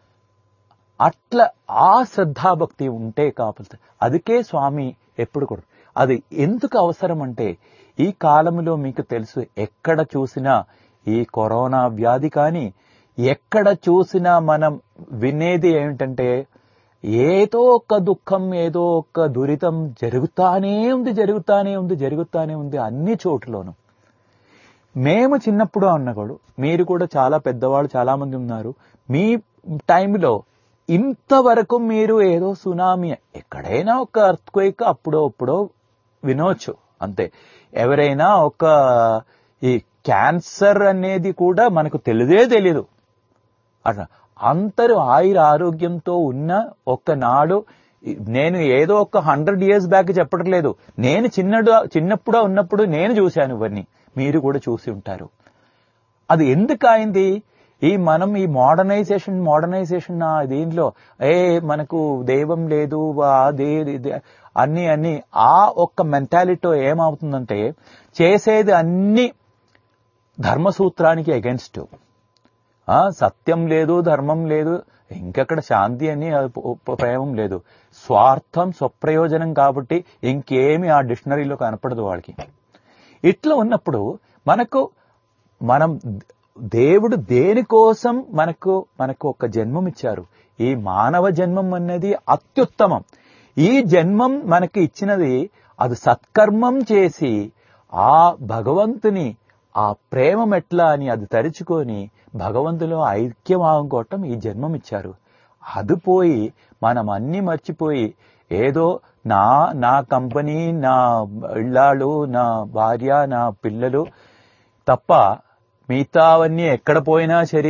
A: అట్లా ఆ శ్రద్ధాభక్తి ఉంటే కాకపోతే అదికే స్వామి ఎప్పుడు కూడా అది ఎందుకు అవసరం అంటే ఈ కాలంలో మీకు తెలుసు ఎక్కడ చూసినా ఈ కరోనా వ్యాధి కానీ ఎక్కడ చూసినా మనం వినేది ఏమిటంటే ఏదో ఒక దుఃఖం ఏదో ఒక దురితం జరుగుతానే ఉంది జరుగుతానే ఉంది జరుగుతానే ఉంది అన్ని చోట్లోనూ మేము చిన్నప్పుడు అన్నగోడు మీరు కూడా చాలా పెద్దవాళ్ళు చాలా మంది ఉన్నారు మీ టైంలో ఇంతవరకు మీరు ఏదో సునామీ ఎక్కడైనా ఒక అర్త్క్వేక్ అప్పుడో అప్పుడో వినొచ్చు అంతే ఎవరైనా ఒక ఈ క్యాన్సర్ అనేది కూడా మనకు తెలియదే తెలీదు అట్లా అందరూ ఆయుర ఆరోగ్యంతో ఉన్న ఒక్కనాడు నేను ఏదో ఒక హండ్రెడ్ ఇయర్స్ బ్యాక్ చెప్పడం లేదు నేను చిన్నడు చిన్నప్పుడు ఉన్నప్పుడు నేను చూశాను ఇవన్నీ మీరు కూడా చూసి ఉంటారు అది ఎందుకు అయింది ఈ మనం ఈ మోడర్నైజేషన్ మోడర్నైజేషన్ దీంట్లో ఏ మనకు దైవం లేదు అదే అన్ని అన్ని ఆ ఒక్క మెంటాలిటీ ఏమవుతుందంటే చేసేది అన్ని ధర్మసూత్రానికి అగెన్స్ట్ సత్యం లేదు ధర్మం లేదు ఇంకెక్కడ శాంతి అని ప్రేమం లేదు స్వార్థం స్వప్రయోజనం కాబట్టి ఇంకేమి ఆ డిక్షనరీలో కనపడదు వాళ్ళకి ఇట్లా ఉన్నప్పుడు మనకు మనం దేవుడు దేనికోసం మనకు మనకు ఒక జన్మం ఇచ్చారు ఈ మానవ జన్మం అనేది అత్యుత్తమం ఈ జన్మం మనకి ఇచ్చినది అది సత్కర్మం చేసి ఆ భగవంతుని ఆ ప్రేమం ఎట్లా అని అది తరుచుకొని భగవంతులో ఐక్యం ఆగుకోవటం ఈ జన్మం ఇచ్చారు అది పోయి మనం అన్ని మర్చిపోయి ఏదో నా నా కంపెనీ నా ఇళ్ళాళ్ళు నా భార్య నా పిల్లలు తప్ప మిగతావన్నీ ఎక్కడ పోయినా సరే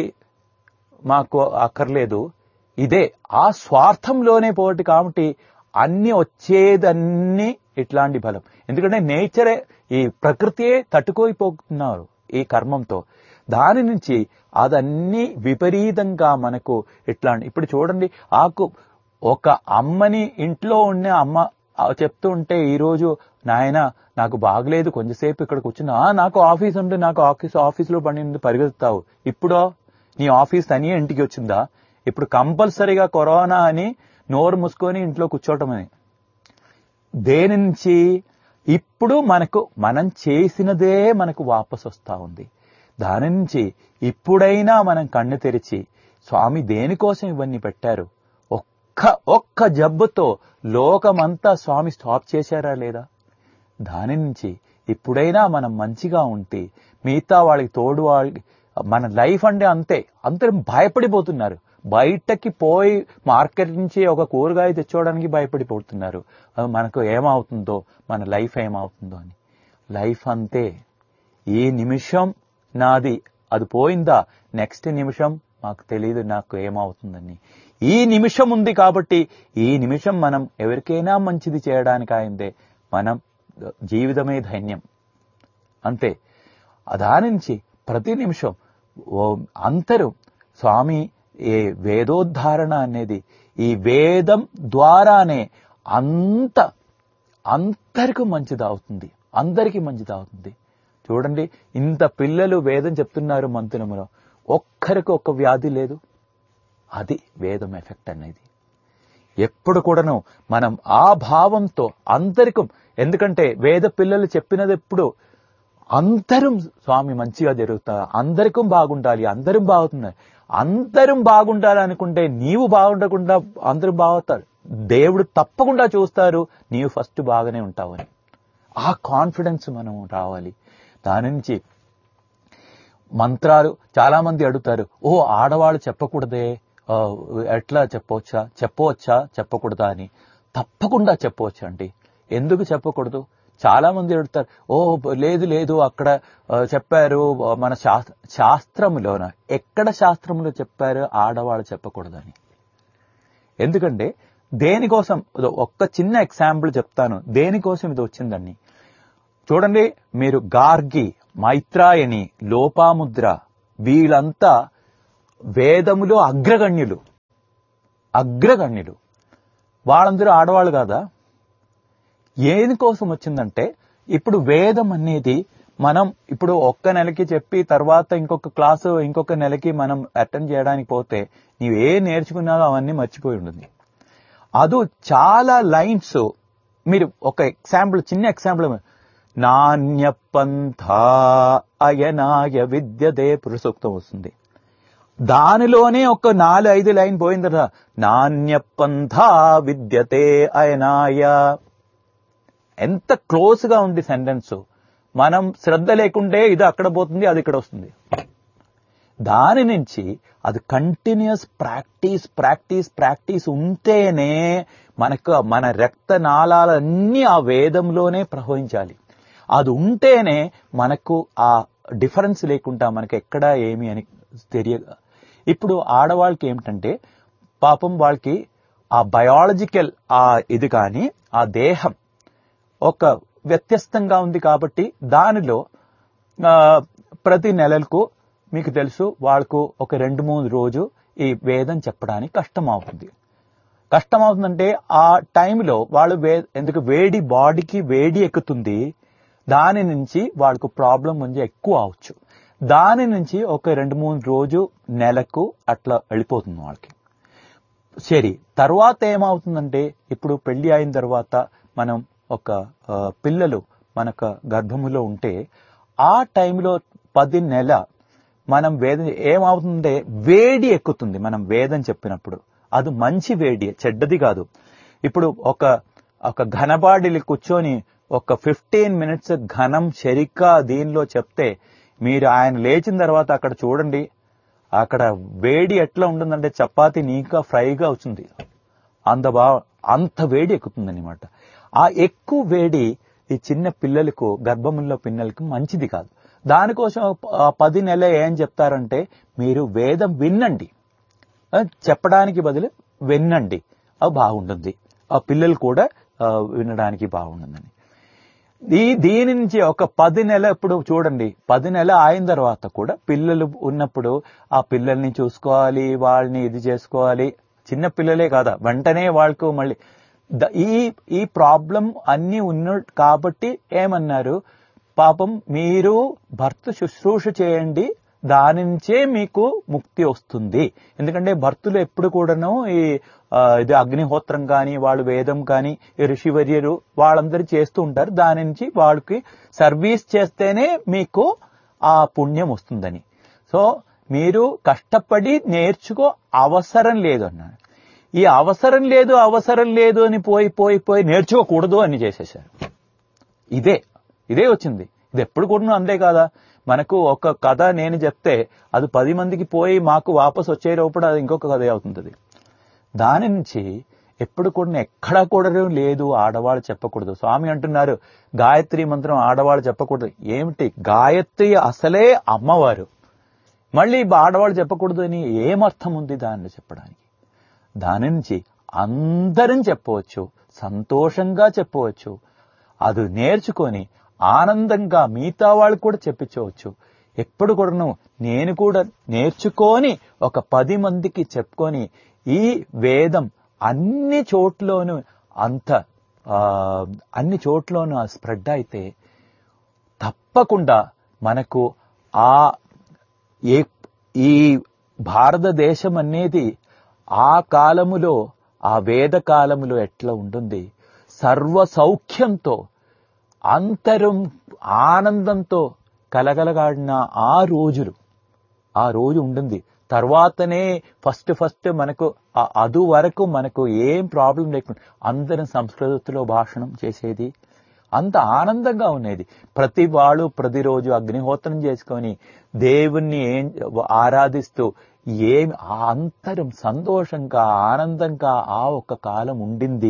A: మాకు అక్కర్లేదు ఇదే ఆ స్వార్థంలోనే పోటీ కాబట్టి అన్ని వచ్చేదన్నీ ఇట్లాంటి బలం ఎందుకంటే నేచరే ఈ ప్రకృతియే తట్టుకోయిపోతున్నారు ఈ కర్మంతో దాని నుంచి అదన్నీ విపరీతంగా మనకు ఇట్లా ఇప్పుడు చూడండి ఆకు ఒక అమ్మని ఇంట్లో ఉన్న అమ్మ చెప్తూ ఉంటే ఈరోజు నాయన నాకు బాగలేదు కొంచెంసేపు ఇక్కడ కూర్చున్నా నాకు ఆఫీస్ ఉంటే నాకు ఆఫీస్ ఆఫీస్లో పని పరిగెత్తావు ఇప్పుడో నీ ఆఫీస్ తనియే ఇంటికి వచ్చిందా ఇప్పుడు కంపల్సరీగా కరోనా అని నోరు మూసుకొని ఇంట్లో కూర్చోవటం అని దేని నుంచి ఇప్పుడు మనకు మనం చేసినదే మనకు వాపస్ వస్తా ఉంది దాని నుంచి ఇప్పుడైనా మనం కన్ను తెరిచి స్వామి దేనికోసం ఇవన్నీ పెట్టారు ఒక్క ఒక్క జబ్బుతో లోకమంతా స్వామి స్టాప్ చేశారా లేదా దాని నుంచి ఇప్పుడైనా మనం మంచిగా ఉంటే మిగతా వాళ్ళకి తోడు వాళ్ళకి మన లైఫ్ అంటే అంతే అందరూ భయపడిపోతున్నారు బయటకి పోయి మార్కెట్ నుంచి ఒక కూరగాయ తెచ్చుకోవడానికి భయపడిపోతున్నారు మనకు ఏమవుతుందో మన లైఫ్ ఏమవుతుందో అని లైఫ్ అంతే ఈ నిమిషం నాది అది పోయిందా నెక్స్ట్ నిమిషం మాకు తెలియదు నాకు ఏమవుతుందని ఈ నిమిషం ఉంది కాబట్టి ఈ నిమిషం మనం ఎవరికైనా మంచిది చేయడానికి అయిందే మనం జీవితమే ధైన్యం అంతే దాని నుంచి ప్రతి నిమిషం అందరూ స్వామి ఏ వేదోద్ధారణ అనేది ఈ వేదం ద్వారానే అంత అందరికి మంచిది అవుతుంది అందరికీ మంచిది అవుతుంది చూడండి ఇంత పిల్లలు వేదం చెప్తున్నారు మంత్రములో ఒక్కరికి ఒక్క వ్యాధి లేదు అది వేదం ఎఫెక్ట్ అనేది ఎప్పుడు కూడాను మనం ఆ భావంతో అందరికం ఎందుకంటే వేద పిల్లలు చెప్పినది ఎప్పుడు అందరం స్వామి మంచిగా జరుగుతా అందరికం బాగుండాలి అందరం బాగుతున్నారు అందరం బాగుండాలి అనుకుంటే నీవు బాగుండకుండా అందరూ బాగుతారు దేవుడు తప్పకుండా చూస్తారు నీవు ఫస్ట్ బాగానే ఉంటావని ఆ కాన్ఫిడెన్స్ మనం రావాలి దాని నుంచి మంత్రాలు చాలా మంది అడుగుతారు ఓ ఆడవాళ్ళు చెప్పకూడదే ఎట్లా చెప్పవచ్చా చెప్పవచ్చా చెప్పకూడదా అని తప్పకుండా చెప్పవచ్చు అండి ఎందుకు చెప్పకూడదు చాలా మంది అడుగుతారు ఓ లేదు లేదు అక్కడ చెప్పారు మన శాస్త్ర శాస్త్రములోన ఎక్కడ శాస్త్రంలో చెప్పారు ఆడవాళ్ళు చెప్పకూడదని ఎందుకంటే దేనికోసం ఇదో ఒక్క చిన్న ఎగ్జాంపుల్ చెప్తాను దేనికోసం ఇది వచ్చిందండి చూడండి మీరు గార్గి మైత్రాయణి లోపాముద్ర వీళ్ళంతా వేదములో అగ్రగణ్యులు అగ్రగణ్యులు వాళ్ళందరూ ఆడవాళ్ళు కాదా ఏనికోసం వచ్చిందంటే ఇప్పుడు వేదం అనేది మనం ఇప్పుడు ఒక్క నెలకి చెప్పి తర్వాత ఇంకొక క్లాసు ఇంకొక నెలకి మనం అటెండ్ చేయడానికి పోతే నీవు ఏ నేర్చుకున్నావో అవన్నీ మర్చిపోయి ఉంటుంది అది చాలా లైన్స్ మీరు ఒక ఎగ్జాంపుల్ చిన్న ఎగ్జాంపుల్ నాణ్య పంథ అయనాయ విద్యదే పురుషోక్తం వస్తుంది దానిలోనే ఒక నాలుగు ఐదు లైన్ పోయిన తర్వాత నాణ్య పంథ విద్యతే అయనాయ ఎంత క్లోజ్ గా ఉంది సెంటెన్స్ మనం శ్రద్ధ లేకుంటే ఇది అక్కడ పోతుంది అది ఇక్కడ వస్తుంది దాని నుంచి అది కంటిన్యూస్ ప్రాక్టీస్ ప్రాక్టీస్ ప్రాక్టీస్ ఉంటేనే మనకు మన రక్త నాళాలన్నీ ఆ వేదంలోనే ప్రవహించాలి అది ఉంటేనే మనకు ఆ డిఫరెన్స్ లేకుండా మనకు ఎక్కడ ఏమి అని తెలియ ఇప్పుడు ఆడవాళ్ళకి ఏమిటంటే పాపం వాళ్ళకి ఆ బయాలజికల్ ఆ ఇది కానీ ఆ దేహం ఒక వ్యత్యస్తంగా ఉంది కాబట్టి దానిలో ఆ, ప్రతి నెలలకు మీకు తెలుసు వాళ్ళకు ఒక రెండు మూడు రోజు ఈ వేదం చెప్పడానికి కష్టం అవుతుంది కష్టం అవుతుందంటే ఆ టైంలో వాళ్ళు వే ఎందుకు వేడి బాడీకి వేడి ఎక్కుతుంది దాని నుంచి వాళ్ళకు ప్రాబ్లం కొంచెం ఎక్కువ అవచ్చు దాని నుంచి ఒక రెండు మూడు రోజు నెలకు అట్లా వెళ్ళిపోతుంది వాళ్ళకి సరే తర్వాత ఏమవుతుందంటే ఇప్పుడు పెళ్లి అయిన తర్వాత మనం ఒక ఆ, పిల్లలు మనకు గర్భములో ఉంటే ఆ టైంలో పది నెల మనం వేదం ఏమవుతుందంటే వేడి ఎక్కుతుంది మనం వేదం చెప్పినప్పుడు అది మంచి వేడి చెడ్డది కాదు ఇప్పుడు ఒక ఒక ఘనబాడిలి కూర్చొని ఒక ఫిఫ్టీన్ మినిట్స్ ఘనం షరికా దీనిలో చెప్తే మీరు ఆయన లేచిన తర్వాత అక్కడ చూడండి అక్కడ వేడి ఎట్లా ఉంటుందంటే చపాతి నీకా ఫ్రైగా వచ్చింది అంత బా అంత వేడి ఎక్కుతుంది అనమాట ఆ ఎక్కువ వేడి ఈ చిన్న పిల్లలకు గర్భముల్లో పిల్లలకు మంచిది కాదు దానికోసం ఆ పది నెల ఏం చెప్తారంటే మీరు వేదం వినండి ఆ, చెప్పడానికి బదులు వినండి అది బాగుంటుంది ఆ పిల్లలు కూడా ఆ, వినడానికి బాగుంటుందని ఈ దీని నుంచి ఒక పది నెల ఇప్పుడు చూడండి పది నెల అయిన తర్వాత కూడా పిల్లలు ఉన్నప్పుడు ఆ పిల్లల్ని చూసుకోవాలి వాళ్ళని ఇది చేసుకోవాలి చిన్న పిల్లలే కాదా వెంటనే వాళ్ళకు మళ్ళీ ద- ఈ ఈ ప్రాబ్లం అన్ని ఉన్న కాబట్టి ఏమన్నారు పాపం మీరు భర్త శుశ్రూష చేయండి దాని నుంచే మీకు ముక్తి వస్తుంది ఎందుకంటే భర్తలు ఎప్పుడు కూడాను ఈ ఆ, ఇది అగ్నిహోత్రం కానీ వాళ్ళు వేదం కానీ ఈ ఋషివర్యరు వాళ్ళందరూ చేస్తూ ఉంటారు దాని నుంచి వాళ్ళకి సర్వీస్ చేస్తేనే మీకు ఆ పుణ్యం వస్తుందని సో మీరు కష్టపడి నేర్చుకో అవసరం లేదు అన్నాడు ఈ అవసరం లేదు అవసరం లేదు అని పోయి పోయి పోయి నేర్చుకోకూడదు అని చేసేశారు ఇదే ఇదే వచ్చింది ఇది ఎప్పుడు కూడా అంతే కాదా మనకు ఒక కథ నేను చెప్తే అది పది మందికి పోయి మాకు వాపస్ వచ్చే లోపల అది ఇంకొక కథ అవుతుంది దాని నుంచి ఎప్పుడు కూడా ఎక్కడా కూడా లేదు ఆడవాళ్ళు చెప్పకూడదు స్వామి అంటున్నారు గాయత్రి మంత్రం ఆడవాళ్ళు చెప్పకూడదు ఏమిటి గాయత్రి అసలే అమ్మవారు మళ్ళీ ఆడవాళ్ళు చెప్పకూడదు అని ఏమర్థం ఉంది దాన్ని చెప్పడానికి దాని నుంచి అందరం చెప్పవచ్చు సంతోషంగా చెప్పవచ్చు అది నేర్చుకొని ఆనందంగా మిగతా వాళ్ళు కూడా చెప్పించవచ్చు ఎప్పుడు కూడాను నేను కూడా నేర్చుకొని ఒక పది మందికి చెప్పుకొని ఈ వేదం అన్ని చోట్లోనూ అంత ఆ, అన్ని చోట్లోనూ స్ప్రెడ్ అయితే తప్పకుండా మనకు ఆ ఏ ఈ భారతదేశం అనేది ఆ కాలములో ఆ వేద కాలములో ఎట్లా ఉంటుంది సర్వ సౌఖ్యంతో అంతరం ఆనందంతో కలగలగాడిన ఆ రోజులు ఆ రోజు ఉంటుంది తర్వాతనే ఫస్ట్ ఫస్ట్ మనకు ఆ- అదు వరకు మనకు ఏం ప్రాబ్లం లేకుండా అందరం సంస్కృతిలో భాషణం చేసేది అంత ఆనందంగా ఉండేది ప్రతి వాడు ప్రతిరోజు అగ్నిహోత్రం చేసుకొని దేవుణ్ణి ఏం ఆరాధిస్తూ ఏం ఆ అంతరం సంతోషంగా ఆనందంగా ఆ ఒక్క కాలం ఉండింది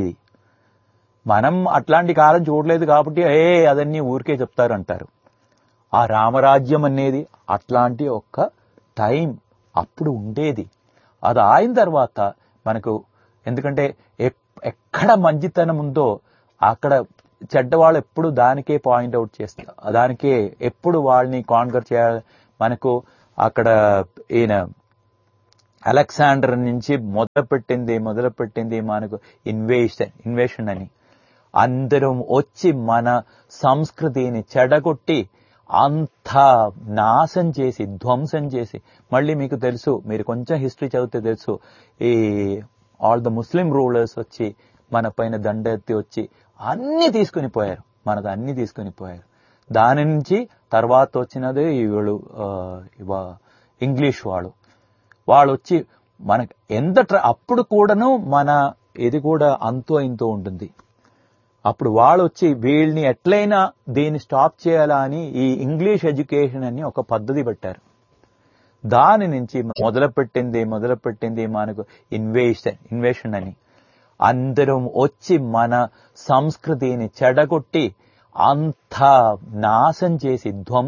A: మనం అట్లాంటి కాలం చూడలేదు కాబట్టి ఏ అదన్నీ ఊరికే చెప్తారు అంటారు ఆ రామరాజ్యం అనేది అట్లాంటి ఒక్క టైం అప్పుడు ఉండేది అది అయిన తర్వాత మనకు ఎందుకంటే ఎక్కడ మంచితనం ఉందో అక్కడ చెడ్డవాళ్ళు ఎప్పుడు దానికే పాయింట్ అవుట్ చేస్తారు దానికే ఎప్పుడు వాళ్ళని కాన్కర్ చేయాలి మనకు అక్కడ ఈయన అలెగ్జాండర్ నుంచి మొదలుపెట్టింది మొదలుపెట్టింది మనకు ఇన్వేషన్ ఇన్వేషన్ అని అందరం వచ్చి మన సంస్కృతిని చెడగొట్టి అంత నాశం చేసి ధ్వంసం చేసి మళ్ళీ మీకు తెలుసు మీరు కొంచెం హిస్టరీ చదివితే తెలుసు ఈ ఆల్ ద ముస్లిం రూలర్స్ వచ్చి మన పైన దండెత్తి వచ్చి అన్ని తీసుకుని పోయారు మనది అన్ని తీసుకుని పోయారు దాని నుంచి తర్వాత వచ్చినది వీళ్ళు ఆ, ఇవ- ఇంగ్లీష్ వాళ్ళు వాళ్ళు వచ్చి మనకి ఎంత ట్ర- అప్పుడు కూడాను మన ఇది కూడా అంతో ఇంతో ఉంటుంది అప్పుడు వాళ్ళు వచ్చి వీళ్ళని ఎట్లయినా దీన్ని స్టాప్ చేయాలా అని ఈ ఇంగ్లీష్ ఎడ్యుకేషన్ అని ఒక పద్ధతి పెట్టారు దాని నుంచి మొదలుపెట్టింది మొదలుపెట్టింది మనకు ఇన్వేషన్ ఇన్వేషన్ అని అందరం వచ్చి మన సంస్కృతిని చెడగొట్టి అంత నాశం చేసి ధ్వంసం